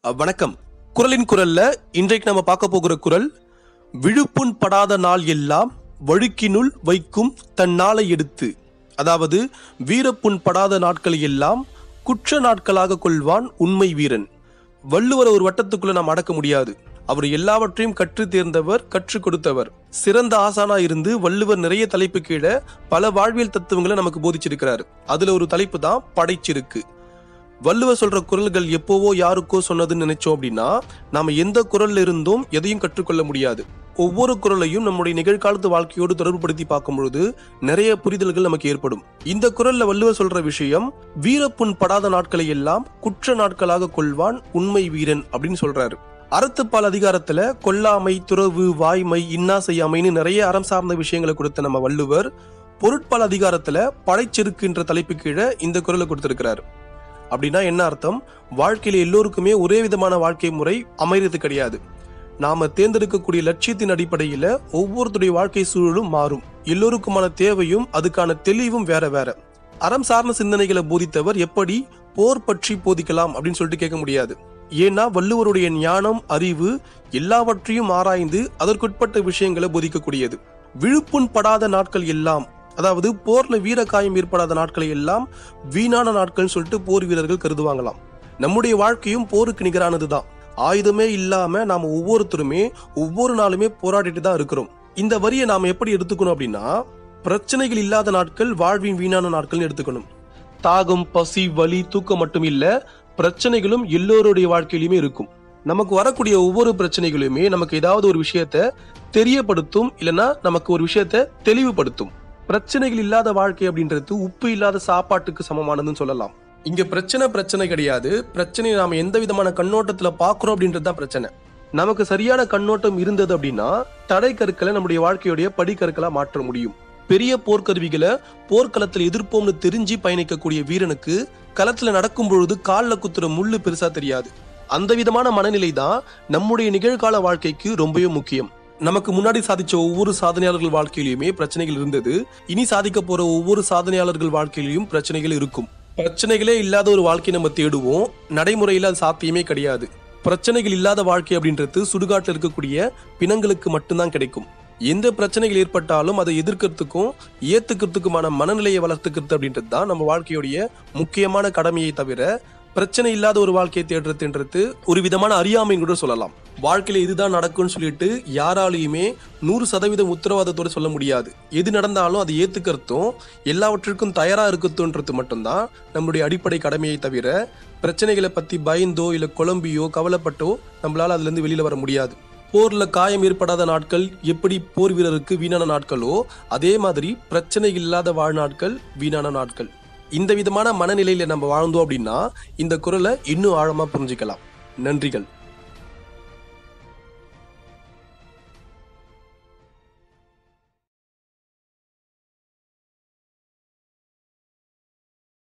அஹ், வணக்கம் குரலின் குரல்ல இன்றைக்கு நம்ம பார்க்க போகிற குரல் விழுப்புண் படாத நாள் எல்லாம் வழுக்கினுள் வைக்கும் தன் நாளை எடுத்து அதாவது வீரப்புண் படாத நாட்கள் எல்லாம் குற்ற நாட்களாக கொள்வான் உண்மை வீரன் வள்ளுவரை ஒரு வட்டத்துக்குள்ள நாம் அடக்க முடியாது அவர் எல்லாவற்றையும் கற்று தேர்ந்தவர் கற்றுக் கொடுத்தவர் சிறந்த ஆசானா இருந்து வள்ளுவர் நிறைய தலைப்பு கீழே பல வாழ்வியல் தத்துவங்களை நமக்கு போதிச்சிருக்கிறாரு அதுல ஒரு தலைப்பு தான் படைச்சிருக்கு வள்ளுவர் சொல்ற குரல்கள் எப்போவோ யாருக்கோ சொன்னதுன்னு நினைச்சோம் அப்படின்னா நாம எந்த குரல்ல இருந்தும் எதையும் கற்றுக்கொள்ள முடியாது ஒவ்வொரு குரலையும் நம்முடைய நிகழ்காலத்து வாழ்க்கையோடு தொடர்புபடுத்தி பார்க்கும் பொழுது நிறைய புரிதல்கள் நமக்கு ஏற்படும் இந்த குரல்ல வள்ளுவர் சொல்ற விஷயம் வீரப்புண் படாத நாட்களை எல்லாம் குற்ற நாட்களாக கொள்வான் உண்மை வீரன் அப்படின்னு சொல்றாரு அறத்துப்பால் அதிகாரத்துல கொல்லாமை துறவு வாய்மை இன்னா செய்யாமைன்னு நிறைய அறம் சார்ந்த விஷயங்களை கொடுத்த நம்ம வள்ளுவர் பொருட்பால் அதிகாரத்துல படைச்செருக்குன்ற தலைப்பு கீழே இந்த குரலை கொடுத்திருக்கிறாரு அப்படின்னா என்ன அர்த்தம் வாழ்க்கையில எல்லோருக்குமே ஒரே விதமான வாழ்க்கை முறை அமைறது கிடையாது நாம தேர்ந்தெடுக்கக்கூடிய லட்சியத்தின் அடிப்படையில ஒவ்வொருத்தருடைய வாழ்க்கை சூழலும் மாறும் எல்லோருக்குமான தேவையும் அதுக்கான தெளிவும் வேற வேற அறம் சார்ந்த சிந்தனைகளை போதித்தவர் எப்படி போர் பற்றி போதிக்கலாம் அப்படின்னு சொல்லிட்டு கேட்க முடியாது ஏன்னா வள்ளுவருடைய ஞானம் அறிவு எல்லாவற்றையும் ஆராய்ந்து அதற்குட்பட்ட விஷயங்களை போதிக்கக்கூடியது விழுப்புண் படாத நாட்கள் எல்லாம் அதாவது போர்ல வீர காயம் ஏற்படாத நாட்களை எல்லாம் வீணான நாட்கள்னு சொல்லிட்டு போர் வீரர்கள் கருதுவாங்களாம் நம்முடைய வாழ்க்கையும் போருக்கு நிகரானதுதான் ஆயுதமே இல்லாம நாம ஒவ்வொருத்தருமே ஒவ்வொரு நாளுமே போராடிட்டு தான் இருக்கிறோம் இந்த வரியை நாம எப்படி எடுத்துக்கணும் அப்படின்னா பிரச்சனைகள் இல்லாத நாட்கள் வாழ்வின் வீணான நாட்கள்னு எடுத்துக்கணும் தாகம் பசி வலி தூக்கம் மட்டும் இல்ல பிரச்சனைகளும் எல்லோருடைய வாழ்க்கையிலுமே இருக்கும் நமக்கு வரக்கூடிய ஒவ்வொரு பிரச்சனைகளுமே நமக்கு ஏதாவது ஒரு விஷயத்த தெரியப்படுத்தும் இல்லைன்னா நமக்கு ஒரு விஷயத்த தெளிவுபடுத்தும் பிரச்சனைகள் இல்லாத வாழ்க்கை அப்படின்றது உப்பு இல்லாத சாப்பாட்டுக்கு சமமானதுன்னு சொல்லலாம் இங்க பிரச்சனை பிரச்சனை கிடையாது பிரச்சனையை நாம எந்த விதமான கண்ணோட்டத்துல பாக்குறோம் அப்படின்றது தான் பிரச்சனை நமக்கு சரியான கண்ணோட்டம் இருந்தது அப்படின்னா தடை கற்களை நம்முடைய வாழ்க்கையுடைய படிக்கற்களா மாற்ற முடியும் பெரிய போர்க்கருவிகளை போர்க்களத்தில் எதிர்ப்போம்னு தெரிஞ்சு பயணிக்கக்கூடிய வீரனுக்கு களத்துல நடக்கும் பொழுது கால்ல குத்துற முள்ளு பெருசா தெரியாது அந்த விதமான மனநிலை தான் நம்முடைய நிகழ்கால வாழ்க்கைக்கு ரொம்பவே முக்கியம் நமக்கு முன்னாடி சாதிச்ச ஒவ்வொரு சாதனையாளர்கள் வாழ்க்கையிலுமே பிரச்சனைகள் இருந்தது இனி சாதிக்க போற ஒவ்வொரு சாதனையாளர்கள் வாழ்க்கையிலும் பிரச்சனைகள் இருக்கும் பிரச்சனைகளே இல்லாத ஒரு வாழ்க்கையை நம்ம தேடுவோம் நடைமுறையில் அது சாத்தியமே கிடையாது பிரச்சனைகள் இல்லாத வாழ்க்கை அப்படின்றது சுடுகாட்டில் இருக்கக்கூடிய பிணங்களுக்கு மட்டும்தான் கிடைக்கும் எந்த பிரச்சனைகள் ஏற்பட்டாலும் அதை எதிர்க்கிறதுக்கும் ஏத்துக்கிறதுக்குமான மனநிலையை வளர்த்துக்கிறது அப்படின்றது தான் நம்ம வாழ்க்கையுடைய முக்கியமான கடமையை தவிர பிரச்சனை இல்லாத ஒரு வாழ்க்கையை தேடுறதுன்றது ஒரு விதமான அறியாமைன்னு கூட சொல்லலாம் வாழ்க்கையில இதுதான் நடக்கும்னு சொல்லிட்டு யாராலையுமே நூறு சதவீதம் உத்தரவாதத்தோட சொல்ல முடியாது எது நடந்தாலும் அதை ஏத்துக்கிறதும் எல்லாவற்றிற்கும் தயாரா இருக்கிறதுன்றது மட்டும்தான் நம்மளுடைய அடிப்படை கடமையை தவிர பிரச்சனைகளை பத்தி பயந்தோ இல்ல குழம்பியோ கவலைப்பட்டோ நம்மளால அதுல இருந்து வெளியில வர முடியாது போர்ல காயம் ஏற்படாத நாட்கள் எப்படி போர் வீரருக்கு வீணான நாட்களோ அதே மாதிரி பிரச்சனை இல்லாத வாழ்நாட்கள் வீணான நாட்கள் இந்த விதமான மனநிலையில நம்ம வாழ்ந்தோம் அப்படின்னா இந்த குரலை இன்னும் ஆழமா புரிஞ்சுக்கலாம் நன்றிகள்